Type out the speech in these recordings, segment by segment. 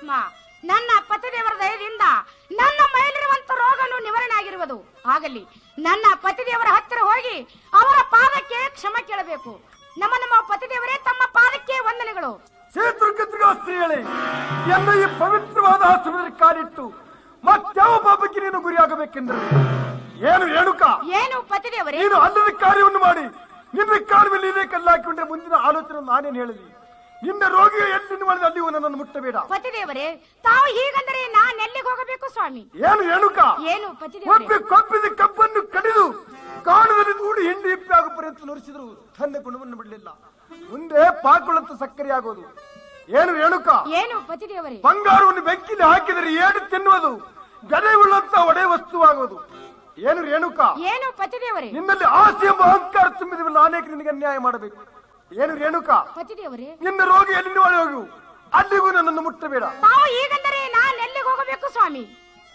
ಪರಮಾತ್ಮ ನನ್ನ ಪತಿದೇವರ ದಯದಿಂದ ನನ್ನ ಮೈಲಿರುವಂತ ರೋಗನು ನಿವಾರಣೆ ಆಗಿರುವುದು ಆಗಲಿ ನನ್ನ ಪತಿದೇವರ ಹತ್ತಿರ ಹೋಗಿ ಅವರ ಪಾದಕ್ಕೆ ಕ್ಷಮ ಕೇಳಬೇಕು ನಮ್ಮ ನಮ್ಮ ಪತಿದೇವರೇ ತಮ್ಮ ಪಾದಕ್ಕೆ ವಂದನೆಗಳು ಕ್ಷೇತ್ರಕತ್ರಿಗ ಸ್ತ್ರೀಗಳೇ ಎನ್ನ ಈ ಪವಿತ್ರವಾದ ಆಶ್ರಮದಲ್ಲಿ ಕಾಲಿಟ್ಟು ಮತ್ಯಾವ ಪಾಪಕ್ಕೆ ನೀನು ಗುರಿಯಾಗಬೇಕೆಂದರೆ ಏನು ರೇಣುಕ ಏನು ಪತಿದೇವರೇ ನೀನು ಅಲ್ಲದ ಕಾರ್ಯವನ್ನು ಮಾಡಿ ನಿನ್ನ ಕಾಲ ಮೇಲೆ ಇದೇ ಕಲ್ಲಾಕಿಕೊಂಡ್ರೆ ಮುಂದಿನ ಆಲೋಚನೆ ನಾನೇನು ಹೇಳಿದೆ ನಿನ್ನ ರೋಗಿಯ ಎಲ್ಲಿ ಮಾಡಿದ ಅಲ್ಲಿಯೂ ನನ್ನನ್ನು ಮುಟ್ಟಬೇಡ ಪತಿದೇವರೇ ತಾವು ಹೀಗಂದರೆ ನಾನ್ ಎಲ್ಲಿಗೆ ಹೋಗಬೇಕು ಸ್ವಾಮಿ ಏನು ರೇಣುಕ ಏನು ಪತಿದೇವರೇ ಒಬ್ಬಿ ಕೊಬ್ಬಿದ ಕಬ್ಬನ್ನು ಕಡಿದು ಕಾಣದಲ್ಲಿ ದೂಡಿ ಹಿಂಡಿ ಹಿಪ್ಪಿ ಆಗೋ ಪರ್ಯಂತ ನುರಿಸಿದ್ರು ತನ್ನ ಗುಣವನ್ನು ಬಿಡಲಿಲ್ಲ ಮುಂದೆ ಪಾಕುಳಂತ ಸಕ್ಕರೆ ಆಗೋದು ಏನು ರೇಣುಕ ಏನು ಪತಿದೇವರೇ ಬಂಗಾರವನ್ನು ಬೆಂಕಿಲಿ ಹಾಕಿದರೆ ಏಡು ತಿನ್ನುವುದು ಗದೆ ಉಳ್ಳಂತ ಒಡೆ ವಸ್ತುವಾಗುವುದು ಏನು ರೇಣುಕ ಏನು ಪತಿದೇವರೇ ನಿನ್ನಲ್ಲಿ ಆಸೆ ಎಂಬ ಅಹಂಕಾರ ತುಂಬಿದ ಅನೇಕ ನಿನಗೆ ಅನ್ಯಾಯ ಮಾಡಬೇಕು ಏನು ರೇಣುಕ ಪತಿದೇವರೇ ನಿನ್ನ ರೋಗಿ ಎಲ್ಲಿ ಹೋಗು ಅಲ್ಲಿಗೂ ನನ್ನನ್ನು ಮುಟ್ಟಬೇಡ ತಾವು ಹೀಗಂದರೆ ನಾನ್ ಎಲ್ಲಿಗೆ ಹೋಗಬೇಕು ಸ್ವಾಮಿ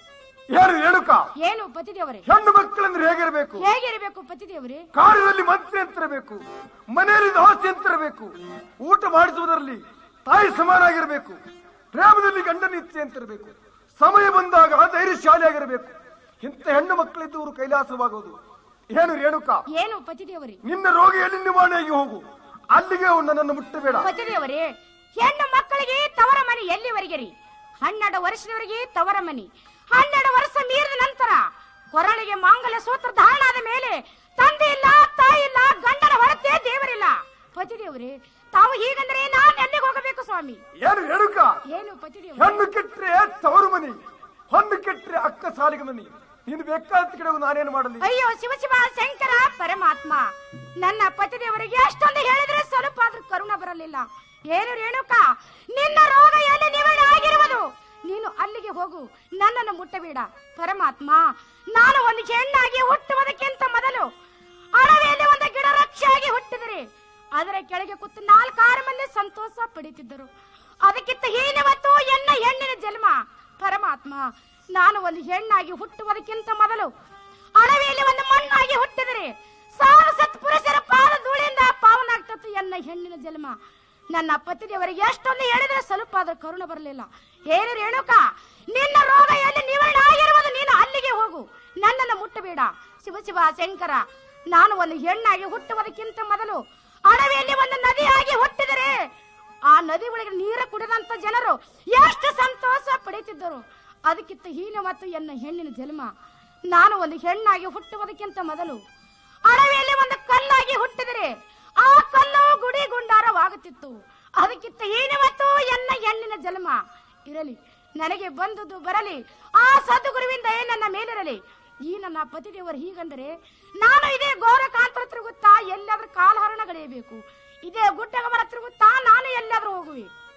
ಏನು ರೇಣುಕ ಏನು ಪತಿದೇವರೇ ಹೆಣ್ಣು ಮಕ್ಕಳೆಂದ್ರೆ ಹೇಗಿರಬೇಕು ಹೇಗಿರಬೇಕು ಪತಿದೇವರೇ ಕಾರ್ಯದಲ್ಲಿ ಮಂತ್ರಿ ಅಂತಿರಬೇಕು ಮನೆಯಲ್ಲಿ ದಾಸಿ ಅಂತಿರಬೇಕು ಊಟ ಮಾಡಿಸುವುದರಲ್ಲಿ ತಾಯಿ ಸಮಾನಾಗಿರಬೇಕು ಪ್ರೇಮದಲ್ಲಿ ಗಂಡನ ಇಚ್ಛೆ ಅಂತಿರಬೇಕು ಸಮಯ ಬಂದಾಗ ಧೈರ್ಯಶಾಲಿಯಾಗಿರಬೇಕು ಇಂಥ ಹೆಣ್ಣು ಮಕ್ಕಳಿದ್ದವರು ಕೈಲಾಸವಾಗುವುದು ಏನು ರೇಣುಕ ಏನು ಪತಿದೇವರೇ ನಿನ್ನ ರೋಗಿ ಎಲ್ಲಿ ನಿವಾರಣೆಯಾಗಿ ಹೋಗು ಅಲ್ಲಿಗೆ ಅವ್ನು ನನ್ನನ್ನು ಮುಟ್ಟಬೇಡ ಪತಿದೇವರೇ ಹೆಣ್ಣು ಮಕ್ಕಳಿಗೆ ತವರ ಮನೆ ಎಲ್ಲಿವರೆಗೆ ರೀ ಹನ್ನೆರಡು ವರ್ಷದವರೆಗೆ ತವರ ಮನೆ ಹನ್ನೆರಡು ವರ್ಷ ಮೀರಿದ ನಂತರ ಕೊರಳಿಗೆ ಮಾಂಗಲ್ಯ ಸೂತ್ರ ಧಾರಣ ಆದ ಮೇಲೆ ತಂದೆ ಇಲ್ಲ ತಾಯಿ ಇಲ್ಲ ಗಂಡನ ಹೊರತೆ ದೇವರಿಲ್ಲ ಪತಿದೇವರೇ ತಾವು ಹೀಗಂದ್ರೆ ನಾನ್ ಎಲ್ಲಿಗೆ ಹೋಗಬೇಕು ಸ್ವಾಮಿ ಏನು ರೇಣುಕ ಏನು ಪತಿದೇವರೇ ಹೆಣ್ಣು ಕೆಟ್ಟರೆ ತವರು ಮನಿ ಹೊಣ್ಣು ಕೆಟ್ಟರೆ ಅಕ್ಕ ಸಾಲಿಗೆ ಮನಿ ನೀನು ಬೇಕಾದ ಕಡೆ ನಾನೇನು ಮಾಡಲಿ ಅಯ್ಯೋ ಶಿವ ಶಿವ ಶಂಕರ ಪರಮಾತ್ಮ ನನ್ನ ಪತಿದೇವರಿಗೆ ಅಷ್ಟೊಂದು ಹೇಳಿದ್ರೆ ಸ್ವಲ್ಪ ಆದ್ರೂ ಕರುಣ ಬರಲಿಲ್ಲ ಏನು ರೇಣುಕ ನಿನ್ನ ರೋಗ ಎಲ್ಲಿ ನಿವಾರಣೆ ಆಗಿರುವುದು ನೀನು ಅಲ್ಲಿಗೆ ಹೋಗು ನನ್ನನ್ನು ಮುಟ್ಟಬೇಡ ಪರಮಾತ್ಮ ನಾನು ಒಂದು ಹೆಣ್ಣಾಗಿ ಹುಟ್ಟುವುದಕ್ಕಿಂತ ಮೊದಲು ಅಡವಿಯಲ್ಲಿ ಒಂದು ಗಿಡ ರಕ್ಷೆಯಾಗಿ ಹುಟ್ಟಿದರೆ ಅದರ ಕೆಳಗೆ ಕೂತು ನಾಲ್ಕಾರು ಮಂದಿ ಸಂತೋಷ ಪಡೀತಿದ್ದರು ಅದಕ್ಕಿಂತ ಹೀನವತ್ತು ಎನ್ನ ಹೆಣ್ಣಿನ ಜನ್ಮ ಪರಮಾತ್ಮ ನಾನು ಒಂದು ಹೆಣ್ಣಾಗಿ ಹುಟ್ಟುವುದಕ್ಕಿಂತ ಮೊದಲು ಅಡವಿಯಲ್ಲಿ ಒಂದು ಮಣ್ಣಾಗಿ ಹುಟ್ಟಿದರೆ ಸಾವಿರ ಸತ್ ಪುರುಷರ ಪಾದ ಧೂಳಿಂದ ಪಾವನಾಗ್ತತ್ತು ಎನ್ನ ಹೆಣ್ಣಿನ ಜನ್ಮ ನನ್ನ ಪತಿದೇವರಿಗೆ ಎಷ್ಟೊಂದು ಹೇಳಿದ್ರೆ ಸ್ವಲ್ಪ ಆದ್ರೂ ಕರುಣ ಬರಲಿಲ್ಲ ಏನು ರೇಣುಕ ನಿನ್ನ ರೋಗ ಎಲ್ಲಿ ನಿವಾರಣೆ ಆಗಿರುವುದು ನೀನು ಅಲ್ಲಿಗೆ ಹೋಗು ನನ್ನನ್ನು ಮುಟ್ಟಬೇಡ ಶಿವ ಶಿವ ಶಂಕರ ನಾನು ಒಂದು ಹೆಣ್ಣಾಗಿ ಹುಟ್ಟುವುದಕ್ಕಿಂತ ಮೊದಲು ಅಡವಿಯಲ್ಲಿ ಒಂದು ನದಿಯಾಗಿ ಹುಟ್ಟಿದರೆ ಆ ನದಿ ಒಳಗೆ ನೀರು ಕುಡಿದಂತ ಜನರು ಎಷ್ಟು ಸಂತೋಷ ಪಡೆಯುತ್ತಿದ್ದರು ಅದಕ್ಕಿಂತ ಹೀನ ಮತ್ತು ಎನ್ನ ಹೆಣ್ಣಿನ ಜನ್ಮ ನಾನು ಒಂದು ಹೆಣ್ಣಾಗಿ ಹುಟ್ಟುವುದಕ್ಕಿಂತ ಮೊದಲು ಅಡವಿಯಲ್ಲಿ ಒಂದು ಕಲ್ಲಾಗಿ ಹುಟ್ಟಿದರೆ ಆ ಕಲ್ಲು ಗುಡಿ ಗುಂಡಾರವಾಗುತ್ತಿತ್ತು ಅದಕ್ಕಿಂತ ಹೀನ ಮತ್ತು ಎನ್ನ ಹೆಣ್ಣಿನ ಜನ್ಮ ಇರಲಿ ನನಗೆ ಬಂದುದು ಬರಲಿ ಆ ಸದ್ಗುರುವಿಂದ ನನ್ನ ಮೇಲಿರಲಿ ಈ ನನ್ನ ಪತಿದೇವರು ಹೀಗಂದರೆ ನಾನು ಇದೇ ಗೋರಕಾಂತರ ತಿರುಗುತ್ತಾ ಎಲ್ಲಾದ್ರೂ ಕಾಲಹರಣ ಗಳೆಯಬೇಕು ಇದೇ ಗುಡ್ಡಗಮನ ತಿರುಗುತ್ತಾ ನಾನು ಎಲ್ಲಾದ್ರೂ ಹೋಗುವೆ